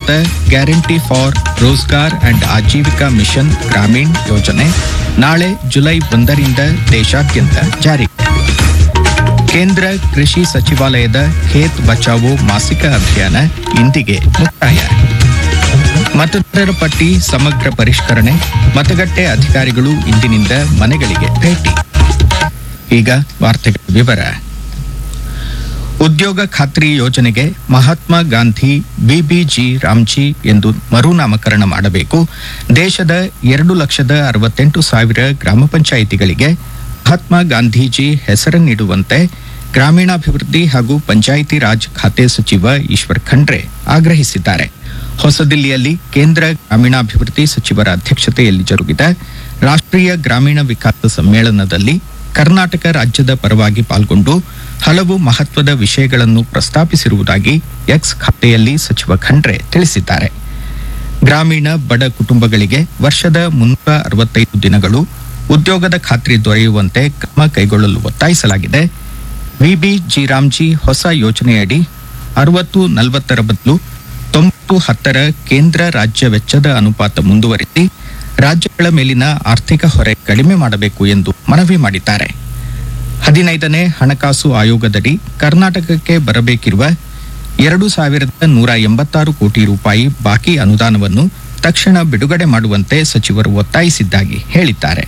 Bharat guarantee for Rozgar and Ajeevika mission Gramin ಯೋಜನೆ ನಾಳೆ July ಒಂದರಿಂದ ದೇಶಾದ್ಯಂತ ಜಾರಿ ಕೇಂದ್ರ ಕೃಷಿ ಸಚಿವಾಲಯದ ಖೇತ್ ಬಚಾವೋ ಮಾಸಿಕ ಅಭಿಯಾನ ಇಂದಿಗೆ ಮುಕ್ತಾಯ ಮತದಾರರ ಪಟ್ಟಿ ಸಮಗ್ರ ಪರಿಷ್ಕರಣೆ ಮತಗಟ್ಟೆ ಅಧಿಕಾರಿಗಳು ಇಂದಿನಿಂದ ಮನೆಗಳಿಗೆ ಭೇಟಿ ಈಗ ವಾರ್ತೆಗಳ ವಿವರ ಉದ್ಯೋಗ ಖಾತ್ರಿ ಯೋಜನೆಗೆ ಮಹಾತ್ಮ ಗಾಂಧಿ ಬಿಬಿಜಿ ರಾಮ್ಜಿ ಎಂದು ಮರುನಾಮಕರಣ ಮಾಡಬೇಕು ದೇಶದ ಎರಡು ಲಕ್ಷದ ಅರವತ್ತೆಂಟು ಸಾವಿರ ಗ್ರಾಮ ಪಂಚಾಯಿತಿಗಳಿಗೆ ಮಹಾತ್ಮ ಗಾಂಧೀಜಿ ಹೆಸರನ್ನಿಡುವಂತೆ ಗ್ರಾಮೀಣಾಭಿವೃದ್ಧಿ ಹಾಗೂ ಪಂಚಾಯಿತಿ ರಾಜ್ ಖಾತೆ ಸಚಿವ ಈಶ್ವರ್ ಖಂಡ್ರೆ ಆಗ್ರಹಿಸಿದ್ದಾರೆ ಹೊಸದಿಲ್ಲಿಯಲ್ಲಿ ಕೇಂದ್ರ ಗ್ರಾಮೀಣಾಭಿವೃದ್ಧಿ ಸಚಿವರ ಅಧ್ಯಕ್ಷತೆಯಲ್ಲಿ ಜರುಗಿದ ರಾಷ್ಟ್ರೀಯ ಗ್ರಾಮೀಣ ವಿಕಾಸ ಸಮ್ಮೇಳನದಲ್ಲಿ ಕರ್ನಾಟಕ ರಾಜ್ಯದ ಪರವಾಗಿ ಪಾಲ್ಗೊಂಡು ಹಲವು ಮಹತ್ವದ ವಿಷಯಗಳನ್ನು ಪ್ರಸ್ತಾಪಿಸಿರುವುದಾಗಿ ಎಕ್ಸ್ ಖಾತೆಯಲ್ಲಿ ಸಚಿವ ಖಂಡ್ರೆ ತಿಳಿಸಿದ್ದಾರೆ ಗ್ರಾಮೀಣ ಬಡ ಕುಟುಂಬಗಳಿಗೆ ವರ್ಷದ ಮುನ್ನೂರ ಅರವತ್ತೈದು ದಿನಗಳು ಉದ್ಯೋಗದ ಖಾತ್ರಿ ದೊರೆಯುವಂತೆ ಕ್ರಮ ಕೈಗೊಳ್ಳಲು ಒತ್ತಾಯಿಸಲಾಗಿದೆ ವಿಬಿ ಜಿರಾಮ್ಜಿ ಹೊಸ ಯೋಜನೆಯಡಿ ಅರವತ್ತು ನಲವತ್ತರ ಬದಲು ತೊಂಬತ್ತು ಹತ್ತರ ಕೇಂದ್ರ ರಾಜ್ಯ ವೆಚ್ಚದ ಅನುಪಾತ ಮುಂದುವರಿಸಿ ರಾಜ್ಯಗಳ ಮೇಲಿನ ಆರ್ಥಿಕ ಹೊರೆ ಕಡಿಮೆ ಮಾಡಬೇಕು ಎಂದು ಮನವಿ ಮಾಡಿದ್ದಾರೆ ಹದಿನೈದನೇ ಹಣಕಾಸು ಆಯೋಗದಡಿ ಕರ್ನಾಟಕಕ್ಕೆ ಬರಬೇಕಿರುವ ಎರಡು ಸಾವಿರದ ನೂರ ಎಂಬತ್ತಾರು ಕೋಟಿ ರೂಪಾಯಿ ಬಾಕಿ ಅನುದಾನವನ್ನು ತಕ್ಷಣ ಬಿಡುಗಡೆ ಮಾಡುವಂತೆ ಸಚಿವರು ಒತ್ತಾಯಿಸಿದ್ದಾಗಿ ಹೇಳಿದ್ದಾರೆ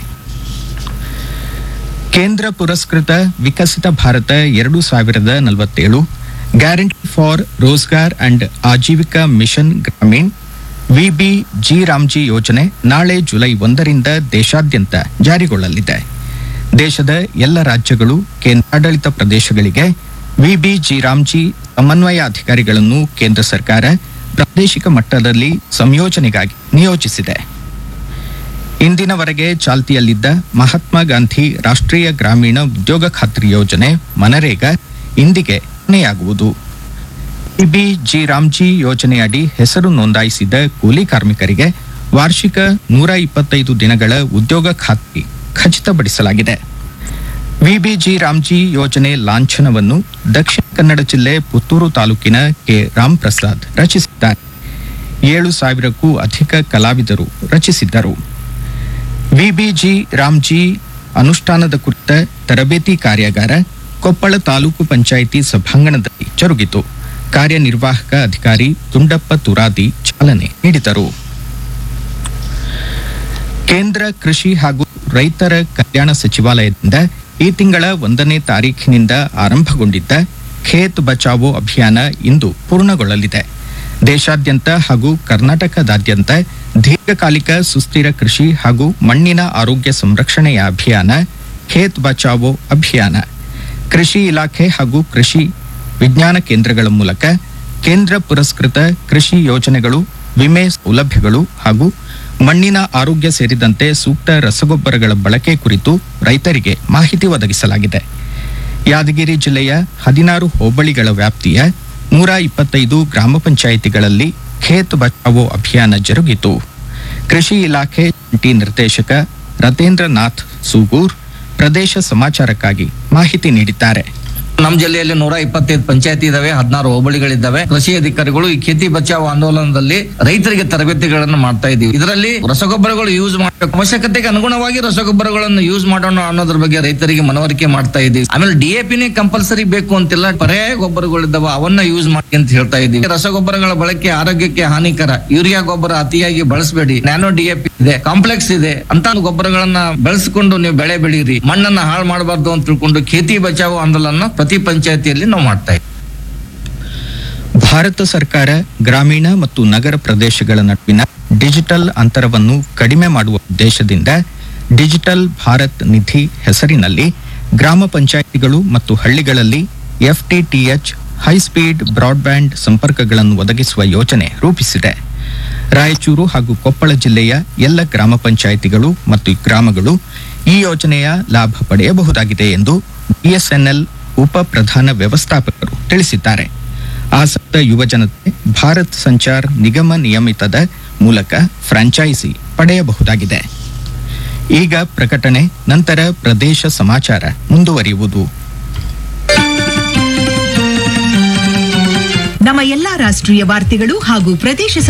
ಕೇಂದ್ರ ಪುರಸ್ಕೃತ ವಿಕಸಿತ ಭಾರತ ಎರಡು ಸಾವಿರದ ನಲವತ್ತೇಳು guarantee for Rozgar and Ajeevika mission Gramin VB G RAM G ಯೋಜನೆ ನಾಳೆ ಜುಲೈ ಒಂದರಿಂದ ದೇಶಾದ್ಯಂತ ಜಾರಿಗೊಳ್ಳಲಿದೆ ದೇಶದ ಎಲ್ಲ ರಾಜ್ಯಗಳು ಕೇಂದ್ರಾಡಳಿತ ಪ್ರದೇಶಗಳಿಗೆ ವಿಬಿ ಜಿ ರಾಮ್ಜಿ ಸಮನ್ವಯಾಧಿಕಾರಿಗಳನ್ನು ಕೇಂದ್ರ ಸರ್ಕಾರ ಪ್ರಾದೇಶಿಕ ಮಟ್ಟದಲ್ಲಿ ಸಂಯೋಜನೆಗಾಗಿ ನಿಯೋಜಿಸಿದೆ ಇಂದಿನವರೆಗೆ ಚಾಲ್ತಿಯಲ್ಲಿದ್ದ ಮಹಾತ್ಮ ಗಾಂಧಿ ರಾಷ್ಟ್ರೀಯ ಗ್ರಾಮೀಣ ಉದ್ಯೋಗ ಖಾತ್ರಿ ಯೋಜನೆ ಮನರೇಗಾ ಇಂದಿಗೆ ಕೊನೆಯಾಗುವುದು ಇಬಿ ಜಿ ರಾಮ್ಜಿ ಯೋಜನೆಯಡಿ ಹೆಸರು ನೋಂದಾಯಿಸಿದ ಕೂಲಿ ಕಾರ್ಮಿಕರಿಗೆ ವಾರ್ಷಿಕ ನೂರ ಇಪ್ಪತ್ತೈದು ದಿನಗಳ ಉದ್ಯೋಗ ಖಾತ್ರಿ ಖಚಿತಪಡಿಸಲಾಗಿದೆ ವಿಬಿಜಿ ರಾಮ್ಜಿ ಯೋಜನೆ ಲಾಂಛನವನ್ನು ದಕ್ಷಿಣ ಕನ್ನಡ ಜಿಲ್ಲೆ ಪುತ್ತೂರು ತಾಲೂಕಿನ ಕೆ ರಾಮ್ ಪ್ರಸಾದ್ ರಚಿಸಿದ್ದಾರೆ ಏಳು ಸಾವಿರಕ್ಕೂ ಅಧಿಕ ಕಲಾವಿದರು ರಚಿಸಿದ್ದರು ವಿಬಿಜಿ ರಾಮ್ಜಿ ಅನುಷ್ಠಾನದ ಕುರಿತ ತರಬೇತಿ ಕಾರ್ಯಾಗಾರ ಕೊಪ್ಪಳ ತಾಲೂಕು ಪಂಚಾಯಿತಿ ಸಭಾಂಗಣದಲ್ಲಿ ಜರುಗಿತು ಕಾರ್ಯನಿರ್ವಾಹಕ ಅಧಿಕಾರಿ ತುಂಡಪ್ಪ ತುರಾದಿ ಚಾಲನೆ ನೀಡಿದರು ಕೇಂದ್ರ ಕೃಷಿ ಹಾಗೂ ರೈತರ ಕಲ್ಯಾಣ ಸಚಿವಾಲಯದಿಂದ ಈ ತಿಂಗಳ ಒಂದನೇ ತಾರೀಖಿನಿಂದ ಆರಂಭಗೊಂಡಿದ್ದ ಖೇತ್ ಬಚಾವೋ ಅಭಿಯಾನ ಇಂದು ಪೂರ್ಣಗೊಳ್ಳಲಿದೆ ದೇಶಾದ್ಯಂತ ಹಾಗೂ ಕರ್ನಾಟಕದಾದ್ಯಂತ ದೀರ್ಘಕಾಲಿಕ ಸುಸ್ಥಿರ ಕೃಷಿ ಹಾಗೂ ಮಣ್ಣಿನ ಆರೋಗ್ಯ ಸಂರಕ್ಷಣೆಯ ಅಭಿಯಾನ ಖೇತ್ ಬಚಾವೋ ಅಭಿಯಾನ ಕೃಷಿ ಇಲಾಖೆ ಹಾಗೂ ಕೃಷಿ ವಿಜ್ಞಾನ ಕೇಂದ್ರಗಳ ಮೂಲಕ ಕೇಂದ್ರ ಪುರಸ್ಕೃತ ಕೃಷಿ ಯೋಜನೆಗಳು ವಿಮೆ ಸೌಲಭ್ಯಗಳು ಹಾಗೂ ಮಣ್ಣಿನ ಆರೋಗ್ಯ ಸೇರಿದಂತೆ ಸೂಕ್ತ ರಸಗೊಬ್ಬರಗಳ ಬಳಕೆ ಕುರಿತು ರೈತರಿಗೆ ಮಾಹಿತಿ ಒದಗಿಸಲಾಗಿದೆ ಯಾದಗಿರಿ ಜಿಲ್ಲೆಯ ಹದಿನಾರು ಹೋಬಳಿಗಳ ವ್ಯಾಪ್ತಿಯ ನೂರ ಇಪ್ಪತ್ತೈದು ಗ್ರಾಮ ಪಂಚಾಯಿತಿಗಳಲ್ಲಿ ಖೇತ್ ಬಚಾವೋ ಅಭಿಯಾನ ಜರುಗಿತು ಕೃಷಿ ಇಲಾಖೆ ಜಂಟಿ ನಿರ್ದೇಶಕ ರತೇಂದ್ರ ನಾಥ್ ಸೂಗೂರ್ ಪ್ರದೇಶ ಸಮಾಚಾರಕ್ಕಾಗಿ ಮಾಹಿತಿ ನೀಡಿದ್ದಾರೆ ನಮ್ಮ ಜಿಲ್ಲೆಯಲ್ಲಿ ನೂರ ಇಪ್ಪತ್ತೈದು ಪಂಚಾಯತಿ ಇದಾವೆ ಹದಿನಾರು ಹೋಬಳಿಗಳಿದ್ದಾವೆ ಕೃಷಿ ಅಧಿಕಾರಿಗಳು ಈ ಖೇತಿ ಬಚಾವ್ ಆಂದೋಲನದಲ್ಲಿ ರೈತರಿಗೆ ತರಬೇತಿಗಳನ್ನು ಮಾಡ್ತಾ ಇದೀವಿ ಇದರಲ್ಲಿ ರಸಗೊಬ್ಬರಗಳು ಯೂಸ್ ಮಾಡಬೇಕು ಅವಶ್ಯಕತೆಗೆ ಅನುಗುಣವಾಗಿ ರಸಗೊಬ್ಬರಗಳನ್ನು ಯೂಸ್ ಮಾಡೋಣ ಅನ್ನೋದ್ರ ಬಗ್ಗೆ ರೈತರಿಗೆ ಮನವರಿಕೆ ಮಾಡ್ತಾ ಇದೀವಿ ಆಮೇಲೆ ಡಿಎಪಿನೇ ಕಂಪಲ್ಸರಿ ಬೇಕು ಅಂತಿಲ್ಲ ಪರ್ಯಾಯ ಗೊಬ್ಬರಗಳಿದ್ದಾವೆ ಅವನ್ನ ಯೂಸ್ ಮಾಡಿ ಅಂತ ಹೇಳ್ತಾ ಇದೀವಿ ರಸಗೊಬ್ಬರಗಳ ಬಳಕೆ ಆರೋಗ್ಯಕ್ಕೆ ಹಾನಿಕರ ಯೂರಿಯಾ ಗೊಬ್ಬರ ಅತಿಯಾಗಿ ಬಳಸಬೇಡಿ ನ್ಯಾನೋ ಡಿಎಪಿ ಇದೆ ಕಾಂಪ್ಲೆಕ್ಸ್ ಇದೆ ಅಂತ ಗೊಬ್ಬರಗಳನ್ನ ಬೆಳೆಸಿಕೊಂಡು ನೀವು ಬೆಳೆ ಬೆಳೀರಿ ಮಣ್ಣನ್ನ ಹಾಳು ಮಾಡಬಾರ್ದು ಅಂತ ತಿಳ್ಕೊಂಡು ಖೇತಿ ಬಚಾವ್ ಆಂದೋಲನ ಪ್ರತಿ ಪಂಚಾಯತಿಯಲ್ಲಿ ನಾವು ಮಾಡ್ತಾ ಇದ್ದೀವಿ ಭಾರತ ಸರ್ಕಾರ ಗ್ರಾಮೀಣ ಮತ್ತು ನಗರ ಪ್ರದೇಶಗಳ ನಡುವಿನ ಡಿಜಿಟಲ್ ಅಂತರವನ್ನು ಕಡಿಮೆ ಮಾಡುವ ಉದ್ದೇಶದಿಂದ ಡಿಜಿಟಲ್ ಭಾರತ್ ನಿಧಿ ಹೆಸರಿನಲ್ಲಿ ಗ್ರಾಮ ಪಂಚಾಯಿತಿಗಳು ಮತ್ತು ಹಳ್ಳಿಗಳಲ್ಲಿ ಎಫ್ಟಿಟಿಎಚ್ ಹೈಸ್ಪೀಡ್ ಬ್ರಾಡ್ಬ್ಯಾಂಡ್ ಸಂಪರ್ಕಗಳನ್ನು ಒದಗಿಸುವ ಯೋಜನೆ ರೂಪಿಸಿದೆ ರಾಯಚೂರು ಹಾಗೂ ಕೊಪ್ಪಳ ಜಿಲ್ಲೆಯ ಎಲ್ಲ ಗ್ರಾಮ ಪಂಚಾಯಿತಿಗಳು ಮತ್ತು ಗ್ರಾಮಗಳು ಈ ಯೋಜನೆಯ ಲಾಭ ಪಡೆಯಬಹುದಾಗಿದೆ ಎಂದು ಬಿಎಸ್ಎನ್ಎಲ್ ಉಪ ಪ್ರಧಾನ ವ್ಯವಸ್ಥಾಪಕರು ತಿಳಿಸಿದ್ದಾರೆ ಆಸಕ್ತ ಯುವಜನತೆ ಭಾರತ್ ಸಂಚಾರ್ ನಿಗಮ ನಿಯಮಿತದ ಮೂಲಕ ಫ್ರಾಂಚೈಸಿ ಪಡೆಯಬಹುದಾಗಿದೆ ಈಗ ಪ್ರಕಟಣೆ ನಂತರ ಪ್ರದೇಶ ಸಮಾಚಾರ ಮುಂದುವರಿಯುವುದು ನಮ್ಮ ಎಲ್ಲಾ ರಾಷ್ಟ್ರೀಯ ವಾರ್ತೆಗಳು ಹಾಗೂ ಪ್ರದೇಶ